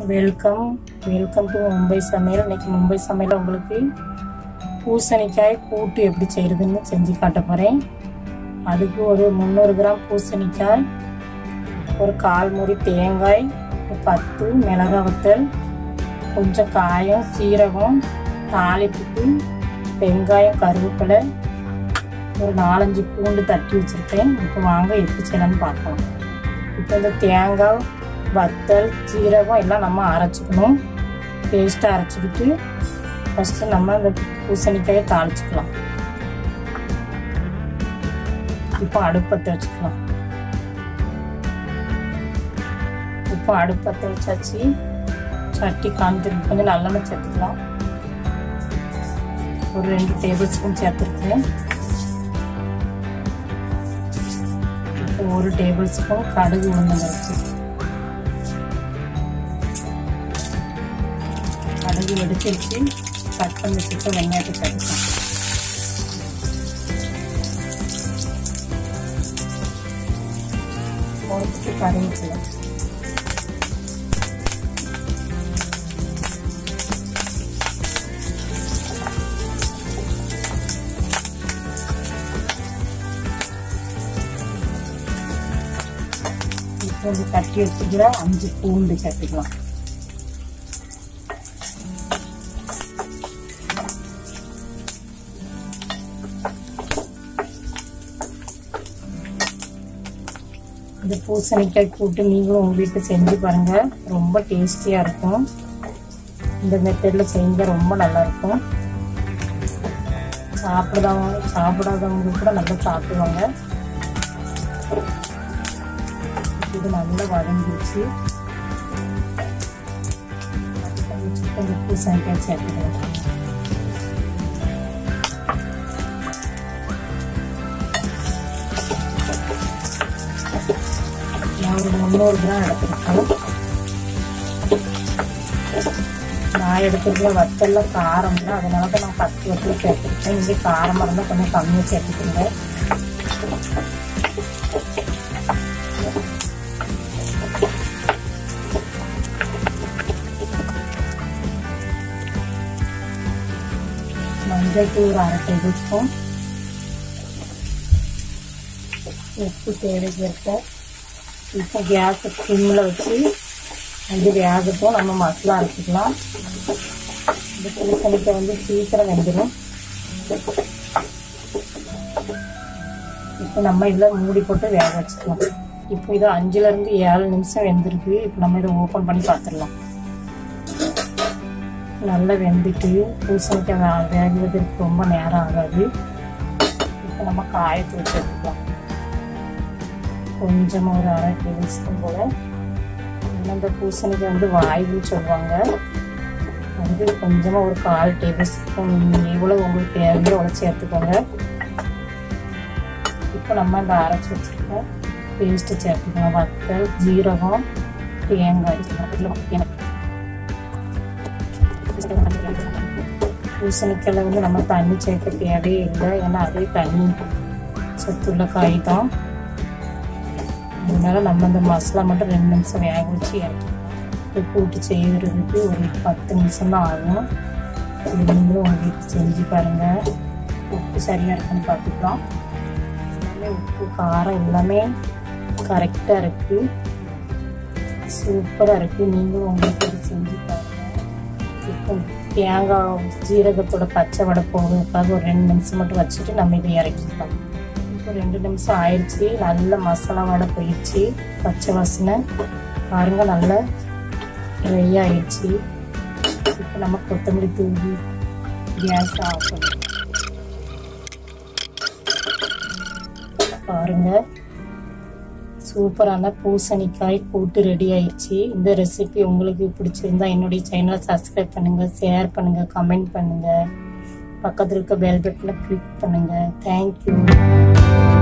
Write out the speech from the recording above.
welcome welcome to Mumbai சமையல் இன்னைக்கு மும்பை சமையல் உங்களுக்கு பூசணிக்காய் கூட்டு எப்படி செய்கிறதுன்னு செஞ்சு காட்ட போகிறேன் அதுக்கு ஒரு முந்நூறு கிராம் பூசணிக்காய் ஒரு கால் மூடி தேங்காய் ஒரு பத்து மிளகாய் வத்தல் கொஞ்சம் காயம் சீரகம் தாளிப்புக்கு வெங்காயம் கருவேப்பிலை ஒரு நாலஞ்சு பூண்டு தட்டி வச்சுருக்கேன் இப்போ வாங்க எப்படி செய்யலாம்னு பார்க்கலாம் இப்போ இந்த தேங்காய் வத்தல் சீரகம் எல்லாம் நம்ம அரைச்சிக்கணும் பேஸ்ட்டாக அரைச்சிக்கிட்டு ஃபஸ்ட்டு நம்ம இந்த பூசணிக்காயை தாளிச்சுக்கலாம் இப்போ அடுப்பத்தை வச்சுக்கலாம் இப்போ அடுப்பத்தை வச்சாச்சு சட்டி காமித்து கொஞ்சம் நல்லெண்ணெய் சேர்த்துக்கலாம் ஒரு ரெண்டு டேபிள் ஸ்பூன் சேர்த்துருக்கேன் இப்போ ஒரு டேபிள் ஸ்பூன் கடுகு உளுந்தம் பருப்பு கடுகு வெடிச்சிருச்சு கட் பண்ணி வச்சுட்டு வெங்காயத்தை சேர்த்துக்கலாம் போட்டுட்டு கருவேப்பிலை இப்போ வந்து தட்டி வச்சுக்கிற அஞ்சு பூண்டு சேர்த்துக்கலாம் இந்த பூசணிக்காய் கூட்டு நீங்களும் உங்கள் வீட்டில் செஞ்சு பாருங்கள் ரொம்ப டேஸ்டியாக இருக்கும் இந்த மெத்தடில் செஞ்சால் ரொம்ப நல்லாயிருக்கும் சாப்பிடாதவங்க சாப்பிடாதவங்க கூட நல்லா சாப்பிடுவாங்க இது நல்லா வதங்கிடுச்சு கொஞ்சம் பூசணிக்காய் சேர்த்துக்கலாம் நான் ஒரு முந்நூறு கிராம் எடுத்துருக்கேன் நான் எடுத்துருக்கல வத்தல்ல காரம் தான் அதனால தான் நான் பத்து வத்தல் சேர்த்துருக்கேன் இங்கே காரமாக இருந்தால் கொஞ்சம் கம்மியாக சேர்த்துக்கோங்க மஞ்சள் தூள் ஒரு அரை டேபிள் ஸ்பூன் உப்பு தேவைக்கேற்ப இப்போ கேஸை சிம்மில் வச்சு அது வேகட்டும் நம்ம மசாலா அரைச்சிக்கலாம் இந்த பூசணிக்காய் வந்து சீக்கிரம் வெந்துடும் இப்போ நம்ம இதில் மூடி போட்டு வேக வச்சுக்கலாம் இப்போ இது அஞ்சுலேருந்து ஏழு நிமிஷம் வெந்திருக்கு இப்போ நம்ம இதை ஓப்பன் பண்ணி பார்த்துடலாம் நல்லா வெந்துட்டு பூசணிக்காய் வே வேகுவதற்கு ரொம்ப நேரம் ஆகாது இப்போ நம்ம காயத்தை வச்சு எடுத்துக்கலாம் கொஞ்சமாக ஒரு அரை டேபிள் ஸ்பூன் போல் இந்த பூசணிக்காய் வந்து வாய்வுன்னு சொல்லுவாங்க வந்து கொஞ்சமாக ஒரு கால் டேபிள் ஸ்பூன் எவ்வளோ உங்களுக்கு தேவையோ அவ்வளோ சேர்த்துக்கோங்க இப்போ நம்ம இந்த அரைச்சி வச்சுருக்க பேஸ்ட்டு சேர்த்துக்கோங்க வத்தல் ஜீரகம் தேங்காய் எனக்கு பூசணிக்காயில் வந்து நம்ம தண்ணி சேர்க்க தேவையே இல்லை ஏன்னா அதே தண்ணி சத்துள்ள காய் தான் அதனால நம்ம இந்த மசாலா மட்டும் ரெண்டு நிமிஷம் வேக வச்சு இறக்கி கூட்டு செய்கிறதுக்கு ஒரு பத்து நிமிஷம் தான் ஆகும் இது நீங்களும் உங்கள் வீட்டில் செஞ்சு பாருங்கள் உப்பு சரியாக இருக்குன்னு பார்த்துக்கலாம் எல்லாமே உப்பு காரம் எல்லாமே கரெக்டாக இருக்குது சூப்பராக இருக்குது நீங்களும் உங்கள் வீட்டில் செஞ்சு பாருங்கள் இப்போ தேங்காய் ஜீரகத்தோட பச்சை வடை போகிறதுக்காக ஒரு ரெண்டு நிமிஷம் மட்டும் வச்சுட்டு நம்ம இதை இறக்கிக்கலாம் இப்போ ரெண்டு நிமிஷம் ஆயிடுச்சு நல்ல மசாலா வடை போயிடுச்சு பச்சை வாசனை பாருங்க நல்லா ட்ரை ஆயிடுச்சு இப்போ நம்ம கொத்தமல்லி தூவி கேஸ் ஆஃப் பண்ணலாம் பாருங்க சூப்பரான பூசணிக்காய் கூட்டு ரெடி ஆயிடுச்சு இந்த ரெசிபி உங்களுக்கு பிடிச்சிருந்தா என்னுடைய சேனலை சப்ஸ்கிரைப் பண்ணுங்க ஷேர் பண்ணுங்க கமெண்ட் பண்ணுங்க பக்கத்தில் இருக்க பெல் பட்டனை கிளிக் பண்ணுங்க தேங்க்யூ